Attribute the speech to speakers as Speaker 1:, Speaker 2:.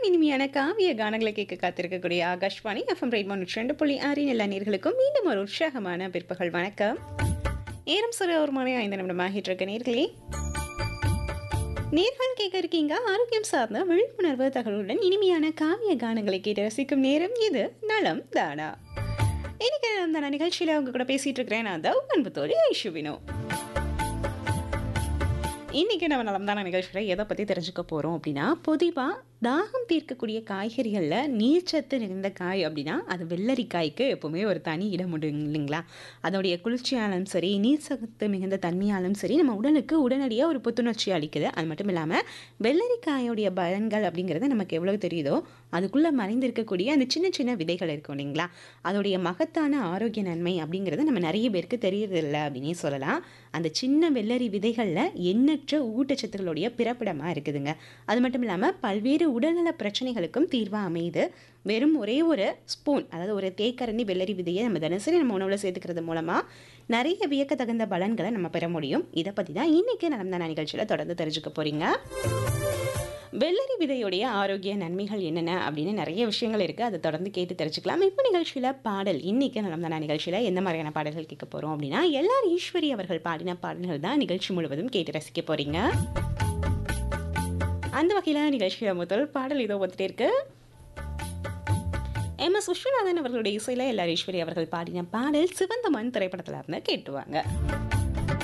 Speaker 1: இனிமையான காவிய கானங்களை கேட்க காத்திருக்கக்கூடிய ஆகாஷ்வாணி எஃப்எம் ரெயின்போ நூற்றி ரெண்டு புள்ளி ஆறின் எல்லா நேர்களுக்கும் மீண்டும் ஒரு உற்சாகமான பிற்பகல் வணக்கம் நேரம் சிறு ஒரு மணி ஐந்து நிமிடம் ஆகிட்டு இருக்க நேர்களே நேர்கள் கேட்க இருக்கீங்க ஆரோக்கியம் சார்ந்த விழிப்புணர்வு தகவலுடன் இனிமையான காவிய கானங்களை கேட்டு ரசிக்கும் நேரம் இது நலம் தானா இன்னைக்கு நலம் தானா நிகழ்ச்சியில் அவங்க கூட பேசிட்டு இருக்கிறேன் நான் தான் அன்பு தோழி ஐஷுவினோ இன்றைக்கி நம்ம நலம்தான நிகழ்ச்சியில் எதை பற்றி தெரிஞ்சுக்க போகிறோம் அப்படின்னா பொதுவாக தாகம் தீர்க்கக்கூடிய காய்கறிகளில் நீர்ச்சத்து நிறைந்த காய் அப்படின்னா அது வெள்ளரிக்காய்க்கு எப்போவுமே ஒரு தனி இடம் உண்டு இல்லைங்களா அதோடைய குளிர்ச்சியாலும் சரி நீர் சத்து மிகுந்த தன்மையாலும் சரி நம்ம உடலுக்கு உடனடியாக ஒரு புத்துணர்ச்சி அளிக்குது அது மட்டும் இல்லாமல் வெள்ளரிக்காயோடைய பலன்கள் அப்படிங்கிறது நமக்கு எவ்வளோ தெரியுதோ அதுக்குள்ளே மறைந்திருக்கக்கூடிய அந்த சின்ன சின்ன விதைகள் இருக்கும் இல்லைங்களா அதோடைய மகத்தான ஆரோக்கிய நன்மை அப்படிங்கிறது நம்ம நிறைய பேருக்கு தெரியறதில்ல அப்படின்னே சொல்லலாம் அந்த சின்ன வெள்ளரி விதைகளில் எண்ணற்ற ஊட்டச்சத்துக்களுடைய பிறப்பிடமாக இருக்குதுங்க அது மட்டும் இல்லாமல் பல்வேறு உடல்நல பிரச்சனைகளுக்கும் தீர்வாக அமையுது வெறும் ஒரே ஒரு ஸ்பூன் அதாவது ஒரு தேக்கரண்டி வெள்ளரி விதையை நம்ம தினசரி நம்ம உணவில் சேர்த்துக்கிறது மூலமாக நிறைய வியக்க தகுந்த பலன்களை நம்ம பெற முடியும் இதை பற்றி தான் இன்றைக்கி நடந்த நிகழ்ச்சியில் தொடர்ந்து தெரிஞ்சுக்க போகிறீங்க வெள்ளரி விதையுடைய ஆரோக்கிய நன்மைகள் என்னென்ன அப்படின்னு நிறைய விஷயங்கள் இருக்குது அதை தொடர்ந்து கேட்டு தெரிஞ்சுக்கலாம் இப்போ நிகழ்ச்சியில் பாடல் இன்றைக்கி நடந்த நிகழ்ச்சியில் எந்த மாதிரியான பாடல்கள் கேட்க போகிறோம் அப்படின்னா எல்லார் ஈஸ்வரி அவர்கள் பாடின பாடல்கள் தான் நிகழ்ச்சி முழுவதும் கேட்டு ரசிக்க போகிறீங்க அந்த வகையில் நிகழ்ச்சியில் முதல் பாடல் இதோ வந்துட்டே இருக்கு எம் எஸ் விஸ்வநாதன் அவர்களுடைய இசையில் எல்லார் ஈஸ்வரி அவர்கள் பாடின பாடல் சிவந்த மண் திரைப்படத்தில் இருந்து கேட்டுவாங்க